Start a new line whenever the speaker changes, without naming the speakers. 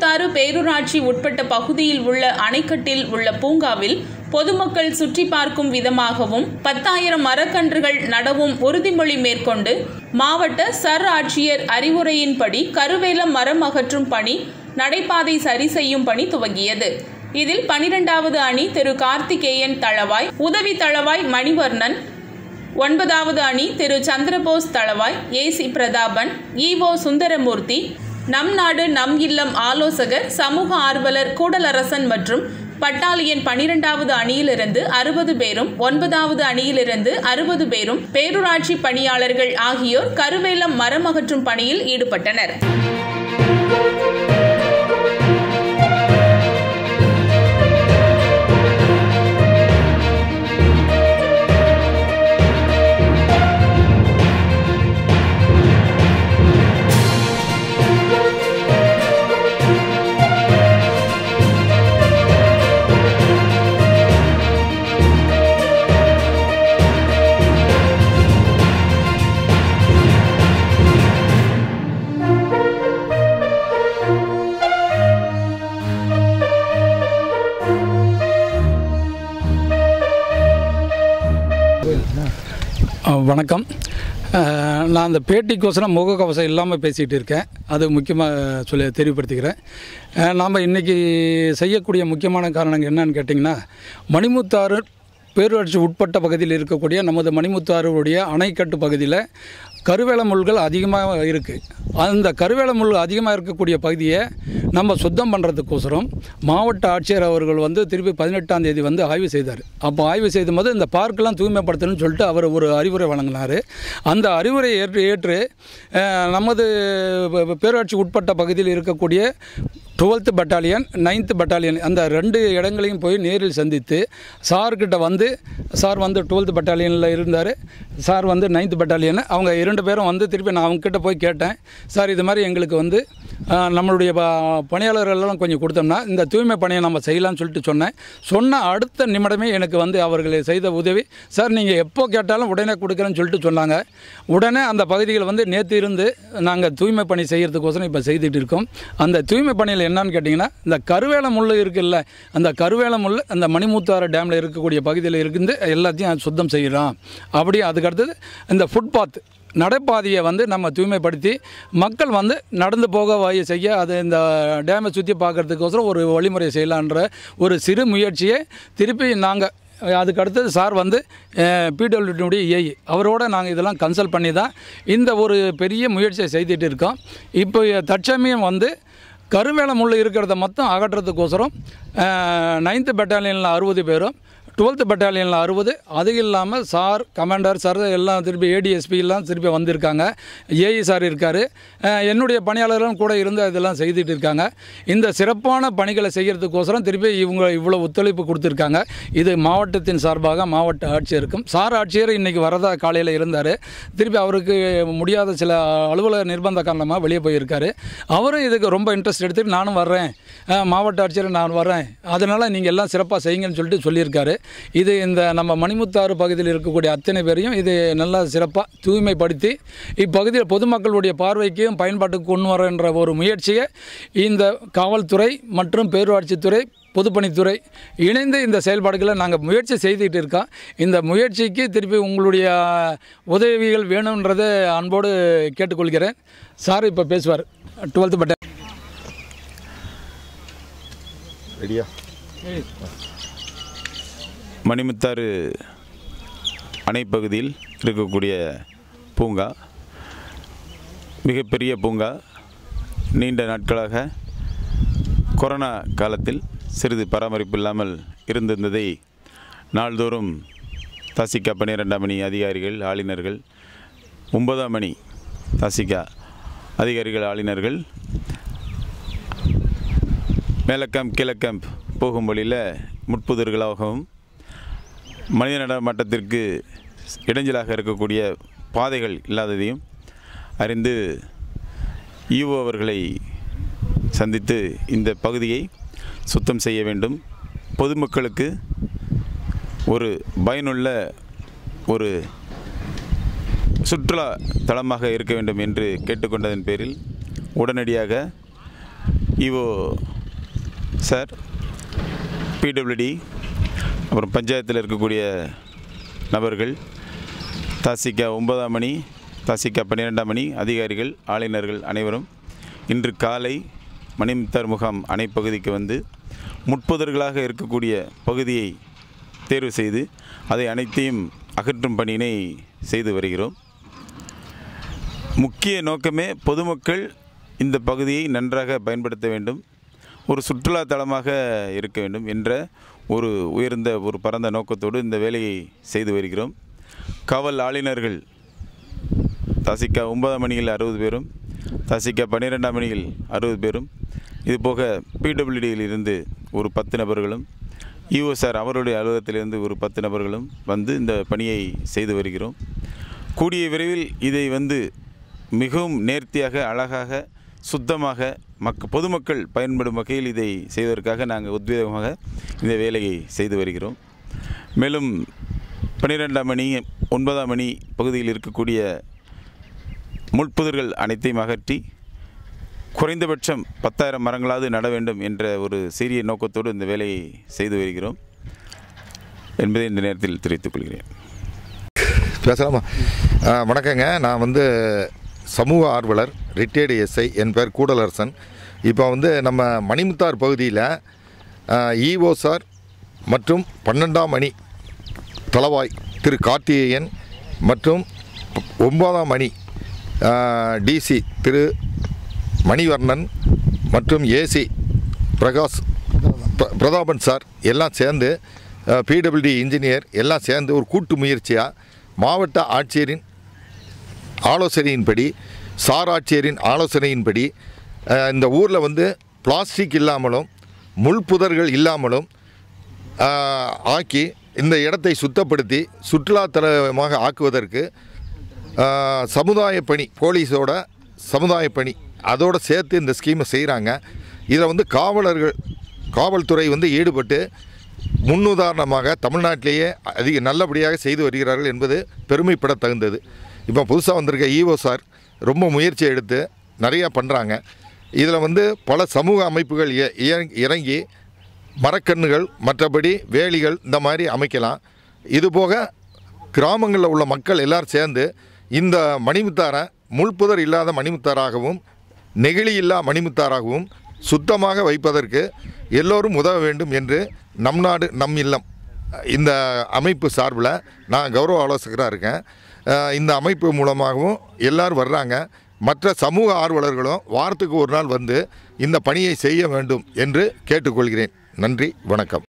மணிமுத்தாறு பேரூராட்சி உட்பட்ட பகுதியில் உள்ள அணைக்கட்டில் உள்ள பூங்காவில் பொதுமக்கள் சுற்றி பார்க்கும் விதமாகவும் பத்தாயிரம் மரக்கன்றுகள் நடவும் உறுதிமொழி மேற்கொண்டு மாவட்ட சர் ஆட்சியர் அறிவுரையின்படி கருவேலம் மரம் அகற்றும் பணி நடைபாதை சரி செய்யும் பணி துவங்கியது இதில் பனிரெண்டாவது அணி திரு கார்த்திகேயன் தளவாய் உதவி தளவாய் மணிவர்ணன் ஒன்பதாவது அணி திரு சந்திரபோஸ் தளவாய் ஏசி பிரதாபன் ஈவோ சுந்தரமூர்த்தி நம் நாடு நம் இல்லம் ஆலோசகர் சமூக ஆர்வலர் கூடலரசன் மற்றும் பட்டாலியன் பனிரெண்டாவது அணியிலிருந்து அறுபது பேரும் ஒன்பதாவது அணியிலிருந்து அறுபது பேரும் பேரூராட்சி பணியாளர்கள் ஆகியோர் கருவேலம் மரம் அகற்றும் பணியில் ஈடுபட்டனர்
அஹ் வணக்கம் அஹ் நான் அந்த பேட்டிக்கோசரம் முகக்கவசம் இல்லாமல் பேசிகிட்டு இருக்கேன் அது முக்கியமாக சொல்லி தெரியப்படுத்திக்கிறேன் நாம் இன்றைக்கி செய்யக்கூடிய முக்கியமான காரணங்கள் என்னன்னு கேட்டிங்கன்னா மணிமுத்தாறு பேரூராட்சி உட்பட்ட பகுதியில் இருக்கக்கூடிய நமது மணிமுத்தாறுடைய அணைக்கட்டு பகுதியில் கருவேல முள்கள் அதிகமாக இருக்குது அந்த கருவேல முள் அதிகமாக இருக்கக்கூடிய பகுதியை நம்ம சுத்தம் பண்ணுறதுக்கோசரம் மாவட்ட ஆட்சியர் அவர்கள் வந்து திருப்பி பதினெட்டாம் தேதி வந்து ஆய்வு செய்தார் அப்போ ஆய்வு செய்த போது இந்த பார்க்கெலாம் தூய்மைப்படுத்தணும்னு சொல்லிட்டு அவர் ஒரு அறிவுரை வழங்கினார் அந்த அறிவுரை ஏற்று ஏற்று அஹ், நமது ப- ப- பேரூராட்சி உட்பட்ட பகுதியில் இருக்கக்கூடிய டுவெல்த்து பட்டாலியன் நைன்த்து பட்டாலியன் அந்த ரெண்டு இடங்களையும் போய் நேரில் சந்தித்து சார்கிட்ட வந்து சார் வந்து டுவெல்த்து பட்டாலியனில் இருந்தார் சார் வந்து நைன்த்து பட்டாலியன் அவங்க இரண்டு பேரும் வந்து திருப்பி நான் அவங்கக்கிட்ட போய் கேட்டேன் சார் இது மாதிரி எங்களுக்கு வந்து ஆஹ், நம்மளுடைய ப- பணியாளர்கள்லாம் கொஞ்சம் கொடுத்தோம்னா இந்த தூய்மை பணியை நம்ம செய்யலாம்னு சொல்லிட்டு சொன்னேன் சொன்ன அடுத்த நிமிடமே எனக்கு வந்து அவர்கள் செய்த உதவி சார் நீங்கள் எப்போ கேட்டாலும் உடனே கொடுக்குறேன்னு சொல்லிட்டு சொன்னாங்க உடனே அந்த பகுதியில் வந்து நேற்று இருந்து நாங்கள் தூய்மை பணி செய்கிறதுக்கோசரம் இப்போ செய்துட்டு இருக்கோம் அந்த தூய்மை பணியில் என்னன்னு கேட்டிங்கன்னா இந்த கருவேல முள் இருக்குல்ல அந்த கருவேல முள் அந்த மணிமுத்தாறு டேமில் இருக்கக்கூடிய பகுதியில் இருந்து எல்லாத்தையும் சுத்தம் செய்கிறோம் அப்படியே அதுக்கடுத்தது இந்த ஃபுட்பாத் நடைபாதையை வந்து நம்ம தூய்மைப்படுத்தி மக்கள் வந்து நடந்து போக வழி செய்ய அது இந்த டேமை சுற்றி பார்க்கறதுக்கோசரம் ஒரு வழிமுறை செய்யலான்ற ஒரு சிறு முயற்சியை திருப்பி நாங்கள் அதுக்கு அடுத்தது சார் வந்து பிடபிள்யூடியுடைய ஏஇ அவரோட நாங்கள் இதெல்லாம் கன்சல்ட் பண்ணி தான் இந்த ஒரு பெரிய முயற்சியை செய்துட்டு இருக்கோம் இப்போ தற்சமயம் வந்து கருவேல முள் இருக்கிறத மொத்தம் அகற்றுறதுக்கோசரம் நைன்த்து பெட்டாலியனில் அறுபது பேரும் டுவெல்த்து பெட்டாலியனில் அறுபது அது இல்லாமல் சார் கமாண்டர் சார் எல்லாம் திருப்பி ஏடிஎஸ்பி எல்லாம் திருப்பி வந்திருக்காங்க ஏஇ சார் இருக்கார் என்னுடைய பணியாளர்களும் கூட இருந்து இதெல்லாம் செய்துட்டு இருக்காங்க இந்த சிறப்பான பணிகளை செய்கிறதுக்கோசரம் திருப்பி இவங்க இவ்வளோ ஒத்துழைப்பு கொடுத்துருக்காங்க இது மாவட்டத்தின் சார்பாக மாவட்ட ஆட்சியருக்கும் சார் ஆட்சியர் இன்றைக்கி வரதா காலையில் இருந்தார் திருப்பி அவருக்கு முடியாத சில அலுவலக நிர்பந்த காரணமாக வெளியே போயிருக்காரு அவரும் இதுக்கு ரொம்ப இன்ட்ரெஸ்ட் எடுத்துட்டு நானும் வர்றேன் அஹ், மாவட்ட ஆட்சியர் நான் வர்றேன் அதனால் நீங்கள் எல்லாம் சிறப்பாக செய்யுங்கன்னு சொல்லிட்டு சொல்லியிருக்காரு இது இந்த நம்ம மணிமுத்தாறு பகுதியில் இருக்கக்கூடிய அத்தனை பேரையும் இது நல்லா சிறப்பாக தூய்மைப்படுத்தி இப்பகுதியில் பொதுமக்களுடைய பார்வைக்கும் பயன்பாட்டுக்கு கொண்டு வரன்ற ஒரு முயற்சியை இந்த காவல்துறை மற்றும் பேரூராட்சித்துறை பொதுப்பணித்துறை இணைந்து இந்த செயல்பாடுகளை நாங்கள் முயற்சி செய்துக்கிட்டு இருக்கோம் இந்த முயற்சிக்கு திருப்பி உங்களுடைய உதவிகள் வேணுன்றதை அன்போடு கேட்டுக்கொள்கிறேன் சார் இப்போ பேசுவார் டுவெல்த்து பட்ட
ரெடியா
மணிமுத்தாறு அணைப்பகுதியில் இருக்கக்கூடிய பூங்கா மிகப்பெரிய பூங்கா நீண்ட நாட்களாக கொரோனா காலத்தில் சிறிது பராமரிப்பு இல்லாமல் இருந்திருந்ததை நாள்தோறும் தாசிகா பன்னிரெண்டாம் மணி அதிகாரிகள் ஆளுநர்கள் ஒன்பதாம் மணி தாசிகா அதிகாரிகள் ஆளுநர்கள் மேலக்கேம்ப் கீழக்கேம்ப் போகும் வழியில் முட்புதர்களாகவும் மனித நடமாட்டத்திற்கு இடைஞ்சலாக இருக்கக்கூடிய பாதைகள் இல்லாததையும் அறிந்து ஈஓ அவர்களை சந்தித்து இந்த பகுதியை சுத்தம் செய்ய வேண்டும் பொதுமக்களுக்கு ஒரு பயனுள்ள ஒரு சுற்றுலா தலமாக இருக்க வேண்டும் என்று கேட்டுக்கொண்டதன் பேரில் உடனடியாக இஓ சார் பிடபிள்யூடி அப்புறம் பஞ்சாயத்தில் இருக்கக்கூடிய நபர்கள் தாசிகா ஒன்பதாம் மணி தாசிகா பன்னிரெண்டாம் மணி அதிகாரிகள் ஆளுநர்கள் அனைவரும் இன்று காலை மணிமுத்தார் முகாம் அணைப்பகுதிக்கு வந்து முட்புதர்களாக இருக்கக்கூடிய பகுதியை தேர்வு செய்து அதை அனைத்தையும் அகற்றும் பணியினை செய்து வருகிறோம் முக்கிய நோக்கமே பொதுமக்கள் இந்த பகுதியை நன்றாக பயன்படுத்த வேண்டும் ஒரு சுற்றுலா தலமாக இருக்க வேண்டும் என்ற ஒரு உயர்ந்த ஒரு பரந்த நோக்கத்தோடு இந்த வேலையை செய்து வருகிறோம் காவல் ஆளுநர்கள் தாசிக்கா ஒன்பதாம் மணியில் அறுபது பேரும் தாசிக்கா பன்னிரெண்டாம் மணியில் அறுபது பேரும் இது போக பிடபிள்யூடியில் இருந்து ஒரு பத்து நபர்களும் இஓ சார் அவருடைய அலுவலகத்திலிருந்து ஒரு பத்து நபர்களும் வந்து இந்த பணியை செய்து வருகிறோம் கூடிய விரைவில் இதை வந்து மிகவும் நேர்த்தியாக அழகாக சுத்தமாக மக் பொதுமக்கள் பயன்படும் வகையில் இதை செய்வதற்காக நாங்கள் உத்வேகமாக இந்த வேலையை செய்து வருகிறோம் மேலும் பன்னிரெண்டாம் மணி ஒன்பதாம் மணி பகுதியில் இருக்கக்கூடிய முள்புதர்கள் அனைத்தையும் அகற்றி குறைந்தபட்சம் பத்தாயிரம் மரங்களாவது நட வேண்டும் என்ற ஒரு சீரிய நோக்கத்தோடு இந்த வேலையை செய்து வருகிறோம் என்பதை இந்த நேரத்தில் தெரிவித்துக் கொள்கிறேன்
பேசலாமா ஆ, வணக்கங்க நான் வந்து சமூக ஆர்வலர் ரிட்டையர்டு எஸ்ஐ என் பேர் கூடலரசன் இப்போ வந்து நம்ம மணிமுத்தார் பகுதியில் இஓ சார் மற்றும் பன்னெண்டாம் மணி தளவாய் திரு கார்த்திகேயன் மற்றும் ப- ஒன்பதாம் மணி டிசி திரு மணிவர்ணன் மற்றும் ஏசி பிரகாஷ் பிர- பிரதாபன் சார் எல்லாம் சேர்ந்து பிடபிள்யூடி இன்ஜினியர் எல்லாம் சேர்ந்து ஒரு கூட்டு முயற்சியாக மாவட்ட ஆட்சியரின் ஆலோசனையின்படி சார் ஆட்சியரின் ஆலோசனையின்படி அஹ், இந்த ஊரில் வந்து பிளாஸ்டிக் இல்லாமலும் முள்புதர்கள் இல்லாமலும் ஆஹ், ஆக்கி இந்த இடத்தை சுத்தப்படுத்தி சுற்றுலாத்தலமாக ஆக்குவதற்கு ஆஹ், சமுதாய பணி போலீஸோட சமுதாய பணி அதோடு சேர்த்து இந்த ஸ்கீமை செய்கிறாங்க இதில் வந்து காவலர்கள் காவல்துறை வந்து ஈடுபட்டு முன்னுதாரணமாக தமிழ்நாட்டிலேயே அதிக நல்லபடியாக செய்து வருகிறார்கள் என்பது பெருமைப்பட தகுந்தது இப்போ புதுசாக வந்திருக்க ஈஓ சார் ரொம்ப முயற்சி எடுத்து நிறையா பண்ணுறாங்க இதில் வந்து பல சமூக அமைப்புகள் இய- இய- இறங்கி மரக்கன்றுகள் மற்றபடி வேலிகள் இந்த மாதிரி அமைக்கலாம் இதுபோக கிராமங்களில் உள்ள மக்கள் எல்லாரும் சேர்ந்து இந்த மணிமுத்தாரை முள்புதர் இல்லாத மணிமுத்தாராகவும் நெகிழி இல்லா மணிமுத்தாராகவும் சுத்தமாக வைப்பதற்கு எல்லோரும் உதவ வேண்டும் என்று நம் நாடு நம் இல்லம் இந்த அமைப்பு சார்பில் நான் கௌரவ ஆலோசகராக இருக்கேன் அஹ் இந்த அமைப்பு மூலமாகவும் எல்லாரும் வர்றாங்க மற்ற சமூக ஆர்வலர்களும் வாரத்துக்கு ஒரு நாள் வந்து இந்த பணியை செய்ய வேண்டும் என்று கேட்டுக்கொள்கிறேன் நன்றி வணக்கம்